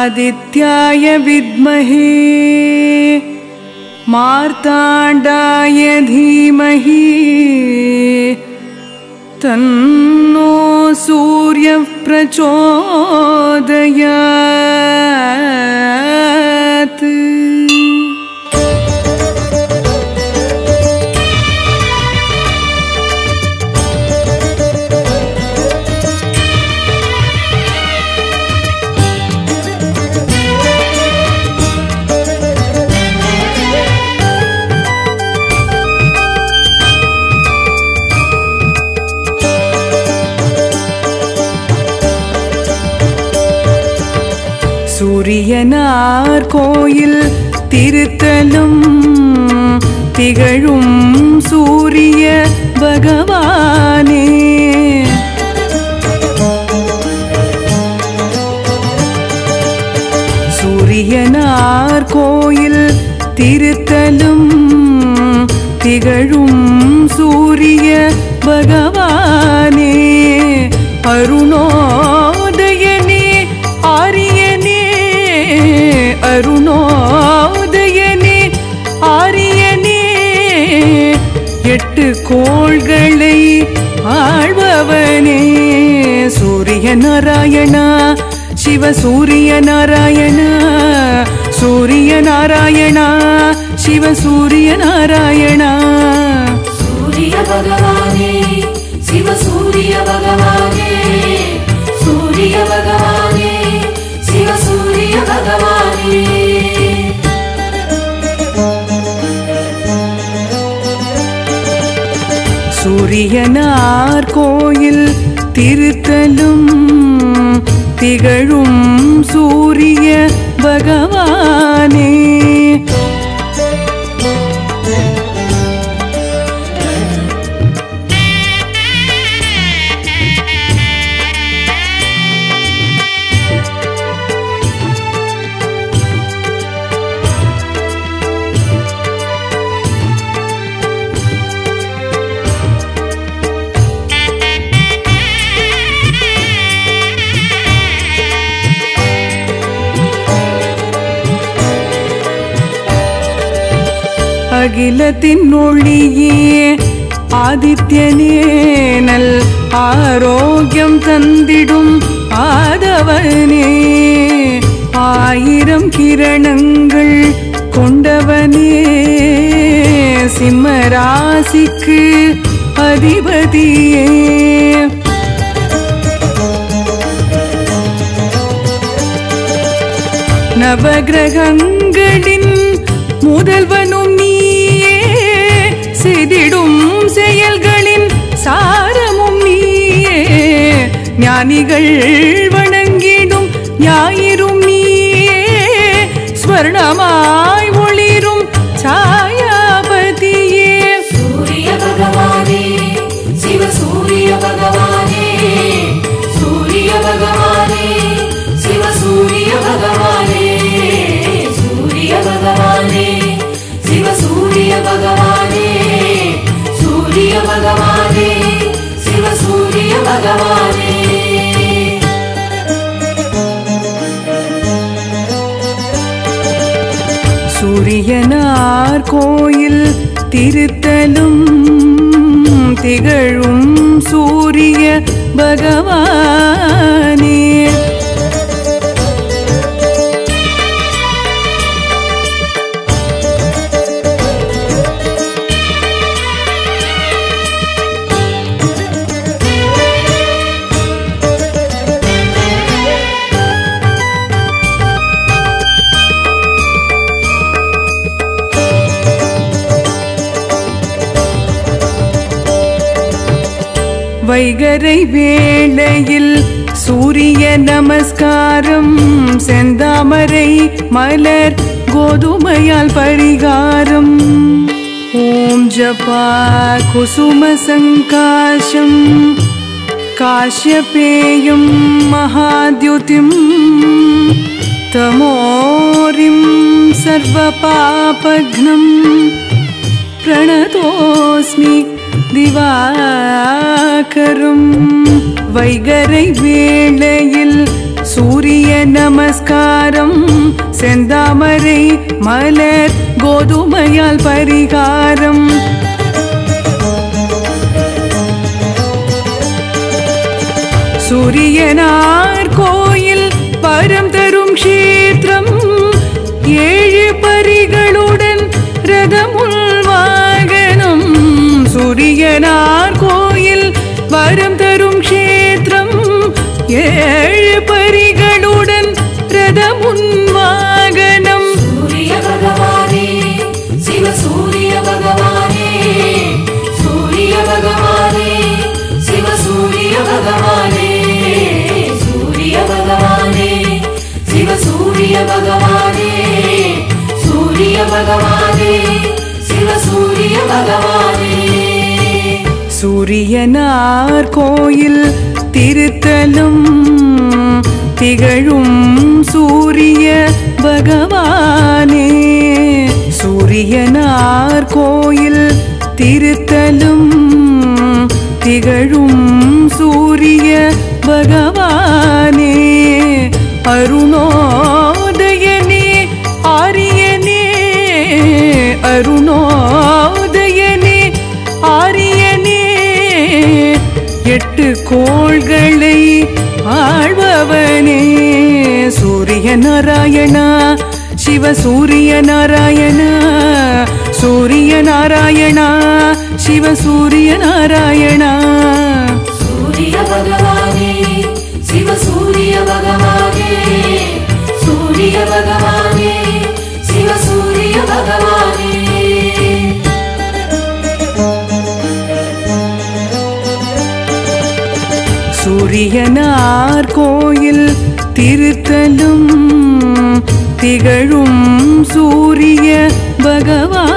आदित्याय विद्महे मार्ताण्डाय धीमहि तन्नो सूर्यः प्रचोदयात् சூரியனார் கோயில் திருத்தலும் திகழும் சூரிய பகவானே சூரியனார் கோயில் திருத்தலும் திகழும் சூரிய பகவானே அருணோதயனே ஆரியனே அருணோதயனே ஆரியனே எட்டு கோள்களை ஆழ்பவனே சூரிய நாராயணா சிவ சூரிய நாராயணா சூரிய நாராயணா சிவ சூரிய நாராயணா சூரிய பகவானே சிவ சூரிய பகவானே சூரிய பகவானே சிவ சூரிய பகவானே சூரியனார் கோயில் திருத்தலும் திகழும் சூரிய பகவானே அகிலத்தின் ஒளியே ஆதித்யனே நல் ஆரோக்கியம் தந்திடும் ஆதவனே ஆயிரம் கிரணங்கள் கொண்டவனே சிம்ம ராசிக்கு அதிபதியே நவகிரகங்களின் முதல்வனும் நீயே செய்திடும் செயல்களின் சாரமும் நீயே ஞானிகள் வணங்கிடும் ஞாயிறும் நீயே ஸ்வர்ணமாய் ஒளிரும் சாயாபதியே சூரிய பகவானே சிவ சூரிய பகவானே சூரிய பகவானே சிவ சூரிய பகவானே சூரிய பகவானே சிவ சூரிய பகவானே சூரிய பகவானே சிவ சூரிய பகவானே சூரியனார் கோயில் திருத்தலும் திகழும் சூரிய பகவானே வைகரை வேளையில் சூரிய நமஸ்காரம் செந்தாமரை மலர் கோதுமையால் பரிகாரம் ஓம் ஜபா குசும சங்காஷம் காஷ்யபேயம் மகாத்யுதிம் तमोरिं सर्वपापघ्नम् प्रणतोऽस्मि திவாகரும் வைகரை வேளையில் சூரிய நமஸ்காரம் செந்தாமரை மலர் கோதுமையால் பரிகாரம் சூரியனார் கோயில் பரம் தரும் க்ஷேத்திரம் ஏழு பரிகளுடன் ரதமுள் வாகனம் சூரியனார் கோயில் வரம் தரும் க்ஷேத்திரம் ஏழு பரிகளுடன் ரதமுன் வாகனம் சூரிய பகவானே சிவ சூரிய பகவானே சூரிய பகவானே சிவ சூரிய பகவானே சூரிய பகவானே சிவ சூரிய பகவானே சூரிய பகவானே சிவ சூரிய பகவானே சூரியனார் கோயில் திருத்தலும் திகழும் சூரிய பகவானே சூரியனார் கோயில் திருத்தலும் திகழும் சூரிய பகவானே அருணோதயனே ஆரியனே அருணோதயனே ஆரியனே எட்டு கோள்களை ஆழ்பவனே சூரிய நாராயணா சிவ சூரிய நாராயணா சூரிய நாராயணா சிவ சூரிய நாராயணா சூரிய பகவானே சிவ சூரிய பகவானே சூரிய பகவானே சிவ சூரிய பகவானே சூரியனார் கோயில் திருத்தலும் திகழும் சூரிய பகவானே